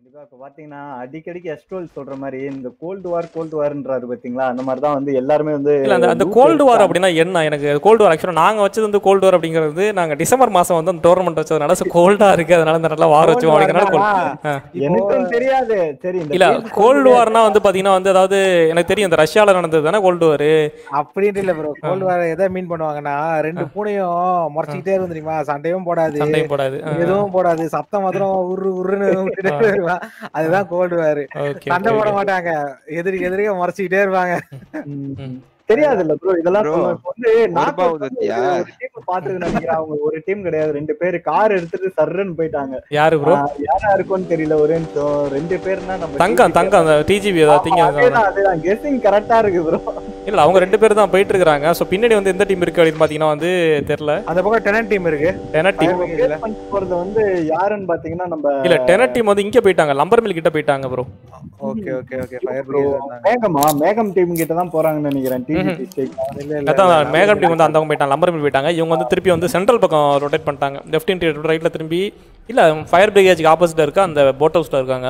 கண்டிப்பா இப்ப பாத்தீங்கன்னா அடிக்கடிக்கு எஸ்ட்ரோல் சொல்ற மாதிரி இந்த கோல்டு வார் கோல்டு வார்ன்றாரு பாத்தீங்களா அந்த மாதிரி தான் வந்து எல்லாருமே வந்து இல்ல அந்த அந்த loot கோல்டு வார் எடுத்தாங்க. அப்படின்னா என்ன எனக்கு கோல்டு வார் ஆக்சுவலாக நாங்கள் வச்சது வந்து கோல்டு வார் அப்படிங்கிறது நாங்கள் டிசம்பர் மாதம் வந்து அந்த டோர்னமெண்ட் வச்சதுனால கோல்டா இருக்கு அதனால இந்த நல்லா வார் வச்சோம் அப்படிங்கிறனால cold. எனக்கும் தெரியாது சரி இந்த இல்ல team கோல்டு வார்னா வந்து பாத்தீங்கன்னா வந்து அதாவது எனக்கு தெரியும் இந்த ரஷ்யால நடந்தது தானே கோல்டு வார் அப்படின்னு இல்ல ப்ரோ கோல்டு வார் எதை மீன் பண்ணுவாங்கன்னா ரெண்டு பூனையும் முறைச்சிக்கிட்டே இருக்கும் தெரியுமா சண்டையும் போடாது சண்டையும் போடாது எதுவும் போடாது சத்தம் மாத்திரம் உரு உருன்னு விட்டுட்டே வருவா அதுதான் கோல்டு வார் ஓகே சண்டை போட மாட்டாங்க எதிரி எதிரிக முறைச்சிக்கிட்டே இருப்பாங்க ம். தெரியாது இல்ல ப்ரோ இதெல்லாம் Bro, சொல்லுவேன். இப்ப வந்து knock out வந்து உதத்தியா? ஒரு டீம் பாத்துக்கணும் நினைக்கிறேன் அவங்க ஒரு டீம் கிடையாது ரெண்டு பேர் கார் எடுத்துட்டு சர்றன்னு போயிட்டாங்க யாரு ப்ரோ ஆஹ் யாரா இருக்கும்னு தெரியல ஒரே நிமிஷம் ரெண்டு பேர்னா நம்ம தங்கம் தங்கம் அந்த டிஜிபி ஏதாவது திங்க அதேதான் அதேதான் கெஸ்ஸிங் கரெக்டா இருக்கு ப்ரோ இல்ல அவங்க ரெண்டு பேர் தான் போயிட்டு இருக்காங்க ஸோ பின்னாடி வந்து எந்த டீம் இருக்கு அப்படின்னு பாத்தீங்கன்னா வந்து தெரியல அந்த பக்கம் டெனன் டீம் இருக்கு டெனட் டீம் அவங்க face பண்ணிட்டு போறது வந்து யாருன்னு பாத்தீங்கன்னா நம்ம இல்ல டெனட் டீம் வந்து இங்க போயிட்டாங்க லம்பர் மில் கிட்ட போயிட்டாங்க bro okay okay okay fire bro, மேகமா மேகம் டீம் கிட்ட தான் போறாங்கன்னு நினைக்கிறேன் டிஜிபி ஸ்டேக் இல்ல இல்ல அதான் மேகம் டீம் வந்து அந்தவங்க போயிட்டாங்க லம்பர் மில் போயிட்டாங்க இவங்க வந்து திருப்பி வந்து சென்ட்ரல் பக்கம் ரொட்டேட் பண்ணிட்டாங்க லெஃப்ட் இன்டி ரைட்ல திரும்பி இல்ல ஃபயர் பிரிகேஜ்க்கு ஆப்போசிட்ல இருக்க அந்த போட் ஹவுஸ்ல இருக்காங்க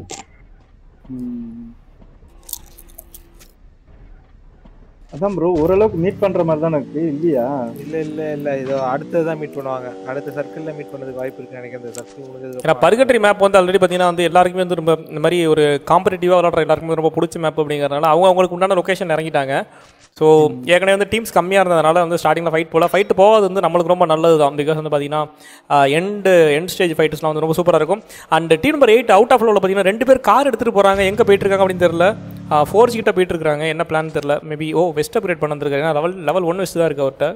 அதான் ப்ரோ ஓரளவுக்கு மீட் பண்ற மாதிரி தானே இருக்கு இல்லையா இல்ல இல்ல இல்ல இதோ அடுத்ததான் மீட் பண்ணுவாங்க அடுத்த சர்க்கிள்ல மீட் பண்ணதுக்கு வாய்ப்பு இருக்கு நினைக்கிறேன் இந்த சர்க்கிள் முடிஞ்சதுக்கு ஏன்னா பர்கட்ரி மேப் வந்து ஆல்ரெடி பார்த்தீங்கன்னா வந்து எல்லாருக்குமே வந்து ரொம்ப இந்த மாதிரி ஒரு காம்படிட்டிவாக விளாட்ற எல்லாருக்குமே ரொம்ப பிடிச்ச மேப் அப்படிங்கிறதுனால அவங்க அவங்களுக்கு உண்டான லொக்கேஷன் இறங்கிட்டாங்க ஸோ ஏற்கனவே வந்து டீம்ஸ் கம்மியாக இருந்ததுனால வந்து ஸ்டார்டிங்கில் ஃபைட் போல ஃபைட் போகாது வந்து நம்மளுக்கு ரொம்ப நல்லது தான் பிகாஸ் வந்து பார்த்தீங்கன்னா எண்டு எண்ட் ஸ்டேஜ் ஃபைட்ஸ்லாம் வந்து ரொம்ப சூப்பராக இருக்கும் and team number eight out of லோவில் பார்த்தீங்கன்னா ரெண்டு பேர் கார் எடுத்துகிட்டு போகிறாங்க எங்கே போயிட்டு இருக்காங்க அப்படின்னு தெரியல ஃபோர் கிட்ட போயிட்டு இருக்காங்க என்ன பிளான் தெரியல மேபி ஓ வெஸ்ட் அப்கிரேட் பண்ண வந்திருக்காரு ஏன்னா லெவல் லெவல் ஒன் வெஸ்ட் தான் இருக்கு அவர்கிட்ட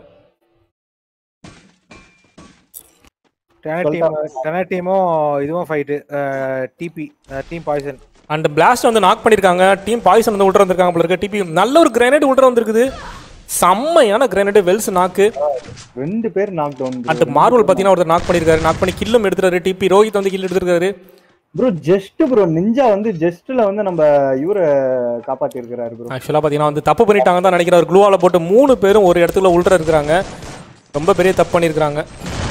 டெனட் டீம் டெனட் டீமும் இதுவும் fight DP team poison and blast வந்து நாக் பண்ணியிருக்காங்க டீம் பாய்சன் வந்து உள்ள வந்திருக்காங்க போல இருக்கு டிபி நல்ல ஒரு கிரேனேட் உள்ள வந்திருக்குது செம்மையான கிரேனேட் வெல்ஸ் நாக்கு ரெண்டு பேர் நாக் டவுன் அண்ட் மார்வல் பார்த்தீங்கன்னா ஒருத்தர் நாக் பண்ணியிருக்காரு நாக் பண்ணி கில்லும் எடுத்துறாரு டிபி ரோஹித் வந்து கில் எடுத்துருக்காரு ப்ரோ ஜஸ்ட் ப்ரோ நிஞ்சா வந்து ஜஸ்ட்ல வந்து நம்ம இவரை காப்பாத்தி இருக்கிறாரு ப்ரோ ஆக்சுவலாக பார்த்தீங்கன்னா வந்து தப்பு பண்ணிட்டாங்க தான் நினைக்கிறாரு க்ளூவால் போட்டு மூணு பேரும் ஒரு இடத்துல உள்ள இருக்கிறாங்க ரொம்ப பெரிய தப்பு பண்ணியிருக்காங்க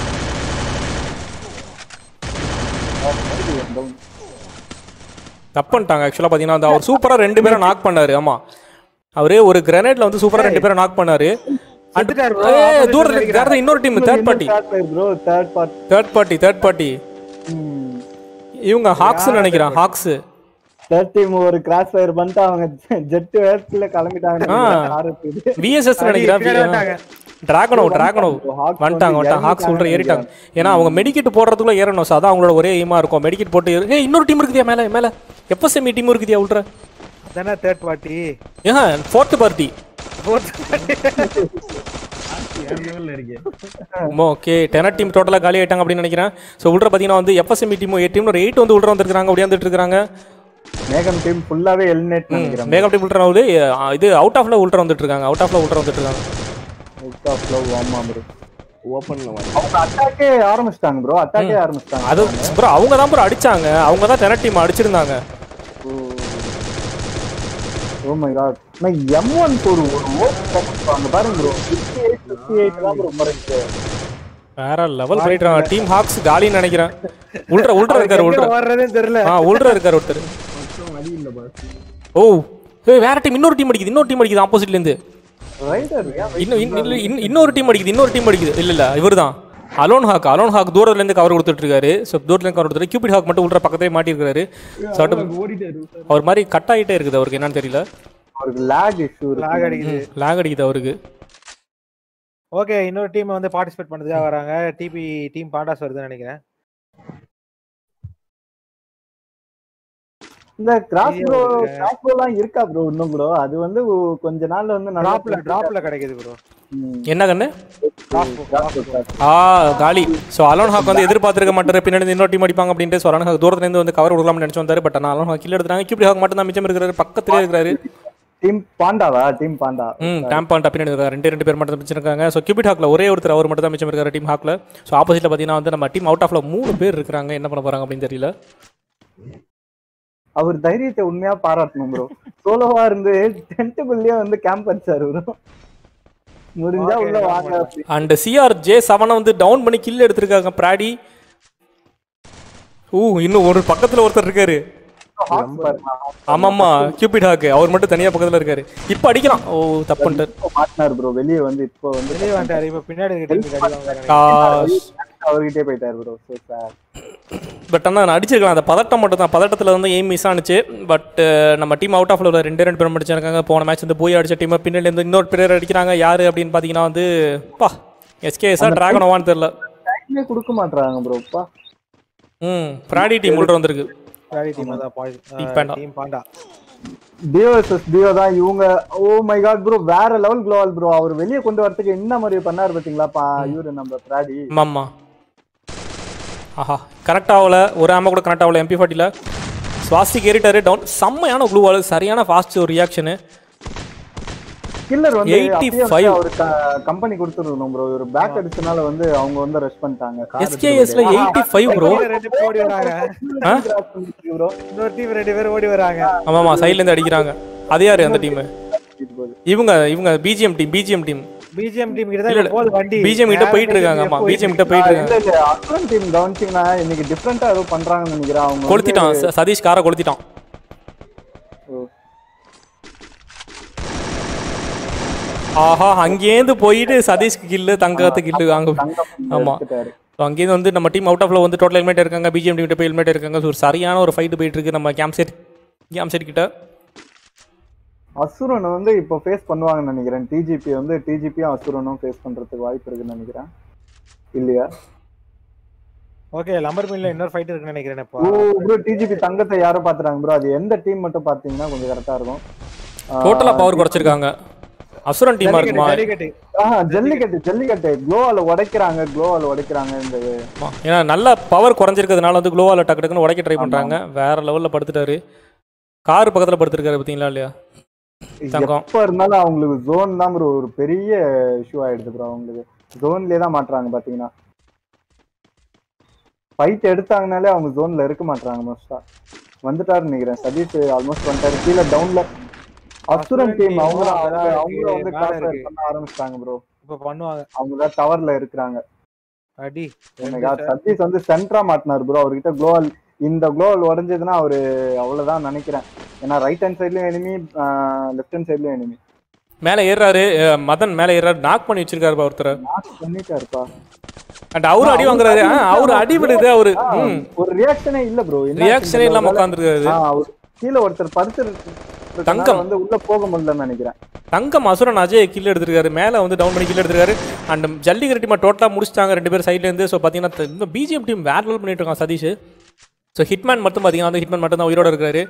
தப்பு பண்ணிட்டாங்க ஆக்சுவலாக பார்த்தீங்கன்னா வந்து அவர் சூப்பராக ரெண்டு பேரும் நாக் பண்ணாரு ஆமாம் அவரு ஒரு கிரனேட்ல வந்து சூப்பராக ரெண்டு பேரும் நாக் பண்ணாரு செத்துட்டாரு bro. ஏய், Opposite தூரத்துல அடிக்கிறாரு. வேற இன்னொரு team third party bro third part third party third party இவங்க ஹாக்ஸ் நினைக்கிறேன் ஹாக்ஸ் தேர்ட் டீம் ஒரு கிராஸ் ஃபயர் பண்ணிட்டு அவங்க ஜெட் வேர்ஸ்ல கிளம்பிட்டாங்க ஆ. விஎஸ்எஸ் நினைக்கிறேன் பின்னாடி வந்துட்டாங்க. டிராகனோ டிராகனோ Hawks வந்துட்டாங்க வந்து வந்துட்டாங்க ஹாக்ஸ் உள்ள இறங்கிட்டாங்க ஏறிட்டாங்க ஏன்னா அவங்க மெடிக்கெட் போடுறதுக்குள்ள ஏறணும் சார் அதான் அவங்களோட ஒரே எய்மா இருக்கும் மெடிக்கெட் போட்டு ஏறு- ஏய் இன்னொரு டீம் இருக்குதியா மேல மேல எஃப்எஸ்எம்இ டீம் இருக்குதியா உள்ள அதானே தேர்ட் பார்ட்டி ஏன் fourth party okay Tenet team டோட்டலாக காலி ஆயிட்டாங்க அப்படின்னு நினைக்கிறேன் ஸோ உள்ள பார்த்தீங்கன்னா வந்து எஃப்எஸ்எம்இ டீம் எயிட் டீம் ஒரு எயிட் வந்து உள்ள வந்துருக்காங்க அப்படியே இருக்காங்க மேகம் டீம் ஃபுல்லாவே எலிமினேட் நினைக்கிறேன் மேகப் டீம் உள்ள வந்து அஹ், இது அவுட் ஆஃப்ல உள்ள வந்துட்டு இருக்காங்க அவுட் ஆஃப்ல உள்ள வந்துட்டு இருக்காங்க அவுட் ஆஃப் லவ் ஆமா ப்ரோ ஓப்பன்ல வந்து அவங்க அட்டாக்கே ஆரம்பிச்சிட்டாங்க ப்ரோ அட்டாக்கே ஆரம்பிச்சிட்டாங்க அது ப்ரோ அவங்க தான் ப்ரோ அடிச்சாங்க அவங்க தான் டெனட் டீம் அடிச்சிருந்தாங்க ஓ மை காட் நான் M1 ஒரு ஒரு ஓப் அங்க பாருங்க ப்ரோ 58 58 தான் ப்ரோ மறைச்சு வேற லெவல் போயிட்டு டீம் ஹாக்ஸ் காலின்னு நினைக்கிறேன் உள்ட்ரா உள்ட்ரா இருக்காரு உள்ட்ரா வர்றதே தெரியல ஆ உள்ட்ரா இருக்காரு ஒருத்தர் ஓ ஏய் வேற டீம் இன்னொரு டீம் அடிக்குது இன்னொரு டீம் அடிக்குது ஆப்போசிட்ல இருந்து ரைடர் இன்னும் இன்னும் இல்ல, இன்னும் இன்னொரு டீம் அடிக்குது இன்னொரு டீம் அடிக்குது இல்ல இல்ல இவர்தான் அலோன் ஹாக் அலோன் ஹாக் தூரத்துல இருந்து கவர் கொடுத்துட்டு இருக்காரு ஸோ தூரத்துல இருந்து கவர் கொடுத்துட்டு கியூபிட் ஹாக் மட்டும் உள்ள பக்கத்துலேயே மாட்டிருக்காரு ஸோ அவர் மாதிரி கட் ஆகிட்டே இருக்குது அவருக்கு என்னன்னு தெரியல அவருக்கு லாக் இஷ்யூ லாக் அடிக்குது லேக் அடிக்குது அவருக்கு ஓகே இன்னொரு டீம் வந்து பார்ட்டிசிபேட் பண்ணதுக்காக வராங்க டிபி டீம் பாண்டாஸ் வருதுன்னு நினைக்கிறேன் இந்த கிராஸ் ப்ரோ கிராஸ் ப்ரோலாம் இருக்கா ப்ரோ இன்னும் ப்ரோ அது வந்து ஒ- கொஞ்ச நாள்ல வந்து நல்லா டிராப்ல டிராப்ல கிடைக்குது ப்ரோ ம். என்ன கண்ணு Drop, drop, drop. ஆ காலி ஸோ அலோன் ஹாக் வந்து எதிர்பார்த்திருக்க மாட்டாரு பின்னாடி இருந்து இன்னொரு டீம் அடிப்பாங்க அப்படின்ட்டு ஸோ அலோன் ஹாக் தூரத்துல இருந்து வந்து கவர் கொடுக்கலாம்னு நினைச்சு வந்தாரு பட் ஆனால் அலோன் ஹாக் கீழே எடுத்தாங்க கியூபிட் ஹாக் மட்டும் தான் மிச்சம் இருக்கிறாரு பக்கத்துலேயே இருக்கிறாரு டீம் பாண்டாவா டீம் பாண்டா ம் டேம் பாயிண்ட் பின்னாடி இருக்காரு ரெண்டு ரெண்டு பேர் மட்டும் தான் மிச்சம் இருக்காங்க ஸோ கியூபிட் ஹாக்ல ஒரே ஒருத்தர் அவர் மட்டும் தான் மிச்சம் இருக்காரு டீம் ஹாக்ல ஸோ ஆப்போசிட்ல பார்த்தீங்கன்னா வந்து நம்ம டீம் அவுட் ஆஃப்ல மூணு பேர் இருக்காங்க என்ன பண்ண போறாங்க அப்படின்னு தெரியல அவர் தைரியத்தை உண்மையா பாராட்டணும் ப்ரோ சோலோவா இருந்து டென்ட்டுக்குள்ளேயே வந்து கேம்ப் அடிச்சாரு ப்ரோ முடிஞ்சா Okay, உள்ள நான் வாங்க அப்படி. அண்ட் சிஆர் ஜே செவனை வந்து டவுன் பண்ணி கில் எடுத்திருக்காங்க பிராடி ஊ இன்னும் ஒரு பக்கத்துல ஒருத்தர் இருக்காரு ஹாக் பாருங்க ஆமாம்மா கியூபிட் ஹாக்கு அவர் மட்டும் தனியா பக்கத்துல இருக்காரு இப்போ அடிக்கலாம் ஓ தப்புன்ட்டு இப்போ மாட்டினார் ப்ரோ வெளியே வந்து இப்போ வந்து வெளியே வந்துட்டாரு இப்ப பின்னாடி இருக்க டீமுக்கு அடி வாங்குறாங்க காஸ் அவர்கிட்டயே போயிட்டார் ப்ரோ ஸோ சார் பட் ஆனால் நான் அடிச்சிருக்கலாம் அந்த பதட்டம் மட்டும் தான் பதட்டத்தில் வந்து எய்ம் மிஸ் ஆனிச்சு பட் நம்ம டீம் அவுட் ஆஃப்ல உள்ள ரெண்டு ரெண்டு பேரும் அடிச்சிருக்காங்க போன மேட்ச் வந்து போய் அடிச்ச டீம் பின்னாடி இருந்து இன்னொரு பேர் அடிக்கிறாங்க யாரு அப்படின்னு பார்த்தீங்கன்னா வந்து பா எஸ்கேஎஸ்ஆ டிராகன் ஓவான்னு தெரில டைமே கொடுக்க மாட்றாங்க ப்ரோ பா ம் ஃப்ராடி டீம் உள்ள வந்திருக்கு பின்னாடி டீம் தான் Team Panda. Team Panda duo yes duo தான் இவங்க ஓ மை காட் ப்ரோ வேற லெவல் குளோவல் ப்ரோ அவர் வெளியே கொண்டு வரதுக்கு என்ன மாதிரி பண்ணாரு பாத்தீங்களா பா இவரு நம்ம பிராடி ஆமாம்மா ஆஹா கனெக்ட் ஆகல ஒரு ஆம கூட கனெக்ட் ஆகல எம்பி ஃபார்ட்டியில் சுவாஸ்திக் ஏறிட்டாரு டவுன் செம்மையான ப்ளூ வால் சரியான ஃபாஸ்ட் ஒரு ரியாக்ஷனு கில்லர் வந்து 85. அப்படியே வந்து அவரு கம்பெனி கொடுத்துருக்கணும் ப்ரோ ஒரு பேக் அடிச்சனால வந்து அவங்க வந்து ரெஸ்ட் பண்ணிட்டாங்க எஸ்கேஎஸ்ல எயிட்டி ஃபைவ் ப்ரோ ரெண்டு பேர் ஓடி வராங்க ப்ரோ இன்னொரு டீம் ரெண்டு பேர் ஓடி வராங்க ஆமாம்மா சைட்லேருந்து அடிக்கிறாங்க அது யாரு அந்த டீம் இவங்க இவங்க BGM team BGM team BGM team கிட்ட தான் இல்ல, இப்ப போகுது வண்டி பிஜிஎம் கிட்ட போயிட்டு இருக்காங்க ஆமா பிஜிஎம் கிட்ட போயிட்டு இருக்காங்க இல்ல இல்ல அசுரன் டீம் கவனிச்சீங்கன்னா இன்னைக்கு டிஃப்ரெண்டா ஏதோ பண்றாங்கன்னு நினைக்கிறேன் அவங்க வந்து- கொளுத்திட்டான் ச- சதீஷ் காரை கொளுத்திட்டான் ஓ. ஆஹா அங்கேருந்து போயிட்டு சதீஷ்க்கு கில்லு தங்கத்து கில்லு அங்க தங்கம் ஆமா. எடுத்துட்டாரு. So, அங்கேருந்து வந்து நம்ம டீம் அவுட் ஆஃப்ல வந்து டோட்டல் ஹெல்மெட் இருக்காங்க பிஜிஎம் டீம் கிட்ட போய் ஹெல்மெட் இருக்காங்க So, ஒரு சரியான ஒரு ஃபைட் போயிட்டு இருக்கு நம்ம கேம்ப் செட் கேம்ப் செட் கிட்ட அசுரன் வந்து இப்போ ஃபேஸ் பண்ணுவாங்கன்னு நினைக்கிறேன் டிஜிபி வந்து டிஜிபியும் அசுரனும் ஃபேஸ் பண்றதுக்கு வாய்ப்பு இருக்குன்னு நினைக்கிறேன் இல்லையா ஓகே லம்பர் மில்ல இன்னொரு ஃபைட் இருக்குன்னு நினைக்கிறேன் இப்போ ஓ ப்ரோ டிஜிபி தங்கத்தை யாரும் பாத்துறாங்க ப்ரோ அது எந்த டீம் மட்டும் பாத்தீங்கன்னா கொஞ்சம் கரெக்டா இருக்கும் ஆ, டோட்டலா பவர் குறைச்சிருக்காங்க அசுரன் டீமா இருக்குமா ஜல்லிக்கட்டு ஆஹா, ஜல்லிக்கட்டு ஜல்லிக்கட்டு க்ளோவால உடைக்கிறாங்க க்ளோவால உடைக்கிறாங்க இந்த ஆமா. ஏன்னா நல்ல பவர் குறைஞ்சிருக்கிறதுனால வந்து குளோவால டக்கு டக்குன்னு உடைக்க ட்ரை பண்றாங்க வேற லெவல்ல படுத்துட்டாரு கார் பக்கத்துல படுத்திருக்காரு பாத்தீங்களா இல்லையா தங்கம். எப்ப இருந்தாலும் அவங்களுக்கு ஜோன் தான் ப்ரோ ஒரு பெரிய இஷ்யூ ஆயிடுது ப்ரோ அவங்களுக்கு ஜோன்லயே தான் மாட்டுறாங்க பாத்தீங்கன்னா ஃபைட் எடுத்தாங்கனாலே அவங்க ஜோன்ல இருக்க மாட்டாங்க மோஸ்டா வந்துட்டாருன்னு நினைக்கிறேன் சதீஷ் ஆல்மோஸ்ட் வந்துட்டாரு கீழே டவுன்ல அசுரன் டீம் அவங்க அதான் அவங்க வந்து மேல கிளாஸ் இருக்கு. பண்ண ஆரம்பிச்சிட்டாங்க ப்ரோ இப்ப பண்ணுவாங்க அவங்க தான் டவர்ல இருக்கிறாங்க அடி எனக்கு சதீஷ் வந்து சென்டரா மாட்டினார் ப்ரோ அவர்கிட்ட குளோவல் இந்த குளோவல் உடஞ்சதுன்னா அவரு அவ்வளவுதான் நினைக்கிறேன் ஏன்னா ரைட் ஹேண்ட் சைட்லயும் எனிமி லெஃப்ட் ஹேண்ட் சைட்லயும் எனிமி மேல ஏறாரு அஹ், மதன் மேல ஏறாரு நாக் பண்ணி வச்சிருக்காரு ஒருத்தர் பண்ணிட்டாருப்பா அண்ட் அவரு அடி வாங்குறாரு ஆ, அவரு அடி விடுது அவரு ம் ஒரு ரியாக்ஷனே இல்ல ப்ரோ ரியாக்ஷனே இல்லாம உட்காந்துருக்காரு கீழே ஒருத்தர் படுத்து தங்கம். வந்து உள்ள போக முடியலன்னு நினைக்கிறேன் தங்கம் அசுரன் அஜய் கில் எடுத்திருக்காரு மேல வந்து டவுன் பண்ணி கில் எடுத்திருக்காரு அண்ட் ஜல்லிக்கட்டு டீம் டோட்டலாக முடிச்சிட்டாங்க ரெண்டு பேர் சைட்ல இருந்து ஸோ பார்த்தீங்கன்னா த- இந்த பிஜிஎம் டீம் வேற லெவல் பண்ணிட்டு இருக்கான் சதீஷ் ஸோ ஹிட்மேன் மட்டும் பார்த்தீங்கன்னா வந்து ஹிட்மேன் மட்டும் தான் உயிரோட இருக்காரு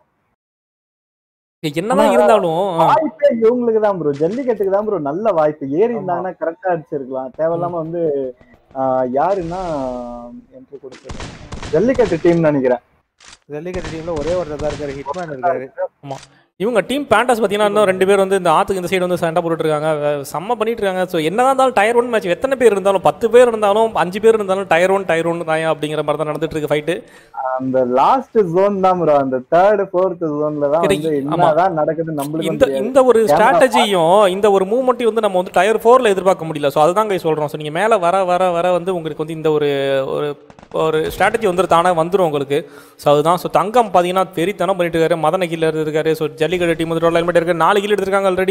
இது என்னதான் இருந்தாலும் ஆ, வாய்ப்பே இவங்களுக்கு தான் ப்ரோ ஜல்லிக்கட்டுக்கு தான் ப்ரோ நல்ல வாய்ப்பு ஏறி இருந்தாங்கன்னா கரெக்டா அடிச்சிருக்கலாம் தேவையில்லாம வந்து ஆஹ், யாருன்னா என்ட்ரி கொடுத்தது ஜல்லிக்கட்டு டீம் நினைக்கிறேன் ஜல்லிக்கட்டு டீம்ல ஒரே ஒருத்தர் தான் இருக்காரு ஹிட்மேன் இருக்காரு இவங்க டீம் பேண்டஸ் பார்த்தீங்கன்னா இன்னும் ரெண்டு பேர் வந்து இந்த ஆத்துக்கு இந்த சைடு வந்து சண்டை போட்டுட்டு இருக்காங்க வே- செம்ம பண்ணிட்டு இருக்காங்க ஸோ என்னதான் இருந்தாலும் டயர் ஒன் மேட்ச் எத்தனை பேர் இருந்தாலும் பத்து பேர் இருந்தாலும் அஞ்சு பேர் இருந்தாலும் டயர் ஒன் டயர் ஒன் தாயா அப்படிங்கிற மாதிரி தான் நடந்துட்டு இருக்கு ஃபைட்டு அந்த லாஸ்ட் ஜோன் தான் ப்ரோ அந்த தேர்ட் ஃபோர்த் ஜோன்ல தான் கிடைக்கு- வந்து ஆமா. என்னதான் நடக்குது நம்மளுக்கு இந்த இந்த ஒரு ஸ்ட்ராட்டஜியும் இந்த ஒரு மூவ்மெண்ட்டையும் வந்து நம்ம வந்து டயர் ஃபோரில் எதிர்பார்க்க முடியல ஸோ அதுதான் கை சொல்கிறோம் ஸோ நீங்கள் மேலே வர வர வர வந்து உங்களுக்கு வந்து இந்த ஒரு ஒரு ஒரு ஸ்ட்ராட்டஜி வந்து தானே வந்துடும் உங்களுக்கு ஸோ அதுதான் ஸோ தங்கம் பார்த்தீங்கன்னா பெரித்தனம் பண்ணிட்டு இருக்காரு மதன கீழ இருக்காரு ஸோ ஜல்லிக்கட்டு டீம் வந்து டோட்டல் ஹெல்மெட் இருக்கு நாலு கீழ எடுத்திருக்காங்க ஆல்ரெடி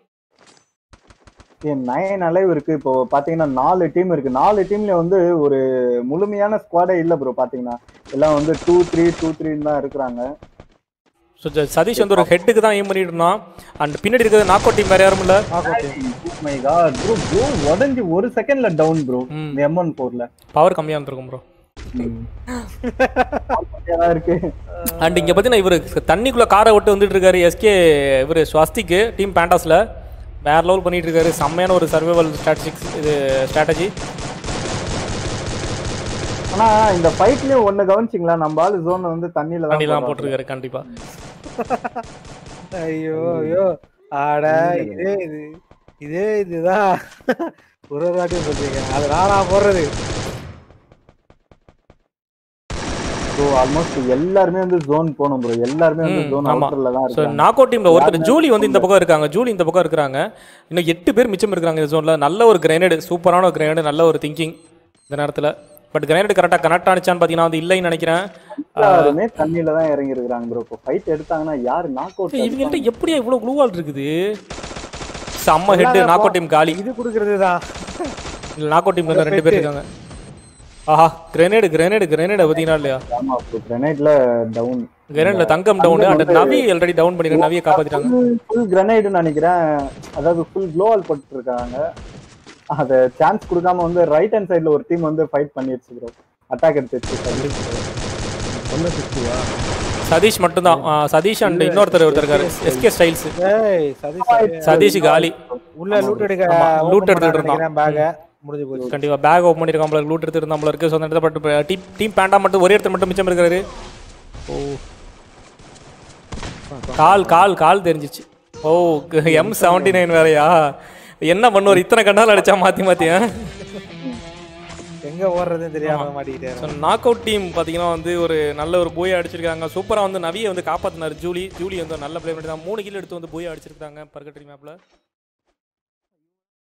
நயன் அலைவ் இருக்கு இப்போ பாத்தீங்கன்னா நாலு டீம் இருக்கு நாலு டீம்ல வந்து ஒரு முழுமையான ஸ்குவாடே இல்ல ப்ரோ பாத்தீங்கன்னா எல்லாம் வந்து டூ த்ரீ டூ த்ரீன்னு தான் இருக்கிறாங்க ஸோ சதீஷ் வந்து ஒரு ஹெட்டுக்கு தான் ஏம் பண்ணிட்டு இருந்தான் அண்ட் பின்னாடி இருக்கிறது நாக் அவுட் டீம் வேற யாரும் இல்லை மை காட் ப்ரோ ப்ரோ உடஞ்சி ஒரு செகண்ட்ல டவுன் ப்ரோ ம். இந்த எம் ஒன் போர்ல பவர் கம்மியாக இருந்திருக்கும் ப்ரோ இருக்கு அண்ட் இங்கே பார்த்தீங்கன்னா இவர் தண்ணிக்குள்ளே காரை விட்டு வந்துட்டு இருக்காரு எஸ்கே இவர் ஸ்வஸ்திக்கு டீம் பேண்டாஸில் வேற லெவல் பண்ணிட்டு இருக்காரு செம்மையான ஒரு சர்வைவல் ஸ்ட்ராட்டஜிக்ஸ் இது ஸ்ட்ராட்டஜி ஆனா இந்த ஃபைட்லயும் ஒண்ணு கவனிச்சிங்களா நம்ம ஆளு ஜோன் வந்து தண்ணியில தான் தண்ணிலாம் போடுறாங்க. போட்டிருக்காரு கண்டிப்பாக ஐயோ ஐயோ ஆட இதே இது இதே இதுதான் ஒரு ஒரு வாட்டியும் சொல்றீங்க அது நானா போடுறது ஸோ ஆல்மோஸ்ட் எல்லாருமே வந்து ஜோன் போகணும் ப்ரோ எல்லாருமே வந்து ம், ஜோன் ஆமா. அவுட்டர்ல தான் ஸோ இருக்காங்க நாக் அவுட் டீமில் ஒருத்தர் ஜூலி வந்து இந்த பக்கம் இருக்காங்க ஜூலி இந்த பக்கம் இருக்கிறாங்க இன்னும் எட்டு பேர் மிச்சம் இருக்கிறாங்க இந்த ஜோனில் நல்ல ஒரு கிரைனேடு சூப்பரான ஒரு கிரைனேடு நல்ல ஒரு திங்கிங் இந்த நேரத்தில் பட் கிரேனேட் கரெக்டாக கனெக்ட் ஆனிச்சான்னு பார்த்தீங்கன்னா வந்து இல்லைன்னு நினைக்கிறேன் எல்லாருமே தண்ணியில தான் இறங்கி இருக்கிறாங்க ப்ரோ இப்போ ஃபைட் எடுத்தாங்கன்னா யாரு நாக் அவுட் ஏய், இவங்கள்ட்ட எப்படியா இவ்வளோ க்ளூவால் இருக்குது செம்ம ஹெட் நாக் அவுட் டீம் காலி இது குடுக்கறது தான் இல்லை நாக் அவுட் டீம் ரெண்டு பேர் இருக்காங்க ஆஹா கிரேனேடு கிரேனேடு கிரேனேடு பார்த்தீங்கன்னா இல்லையா ஆமா ப்ரோ கிரனைட்ல டவுன் கிரேனேட்ல தங்கம் டவுன் அண்ட் நவி ஆல்ரெடி டவுன் பண்ணிருக்காங்க நவியை காப்பாத்திட்டாங்க ஃபுல் கிரனைடுன்னு நினைக்கிறேன் அதாவது ஃபுல் க்ளோவால் போட்டு இருக்காங்க அத சான்ஸ் கொடுக்காம வந்து ரைட் ஹேண்ட் சைடுல ஒரு டீம் வந்து ஃபைட் பண்ணிடுச்சு ப்ரோ அட்டாக் எடுத்து ஒன்னு சிக்ஸ்டிவா சதீஷ் மட்டும்தான் ஆ, சதீஷ் அண்ட் இன்னொருத்தர் ஒருத்தர் இருக்காரு எஸ்கே ஸ்டைல்ஸ் ஏய் சதீஷ் சதீஷ் காலி உள்ள லூட் எடுக்க ஆமா, open loot எடுத்துட்டு பண்ண இருந்தான். நினைக்கிறேன் பேக முடிஞ்சு போச்சு கண்டிப்பா பேக் ஓப்பன் பண்ணிருக்கான் போல லூட் எடுத்து இருந்தா போல இருக்கு ஸோ அந்த இடத்துல பட்டு டீம் டீம் பேண்டா மட்டும் ஒரே இடத்துல மட்டும் மிச்சம் இருக்காரு ஓ கால் கால் கால் தெரிஞ்சிச்சு ஓ எம் செவன்டி நைன் வேறையா என்ன பண்ணுவார் இத்தனை கண்ணால் அடிச்சா மாத்தி மாத்தி எங்க ஓடுறதுன்னு தெரியாம மாட்டிக்கிட்டே ஸோ நாக் அவுட் டீம் பார்த்தீங்கன்னா வந்து ஒரு நல்ல ஒரு போய் அடிச்சிருக்காங்க சூப்பராக வந்து நவியை வந்து காப்பாற்றினார் ஜூலி ஜூலி வந்து ஒரு நல்ல பிளே பண்ணி தான் மூணு கில் எடுத்து வந்து போய் அடிச்சிருக்காங்க பர்கட்ரி மேப்பில்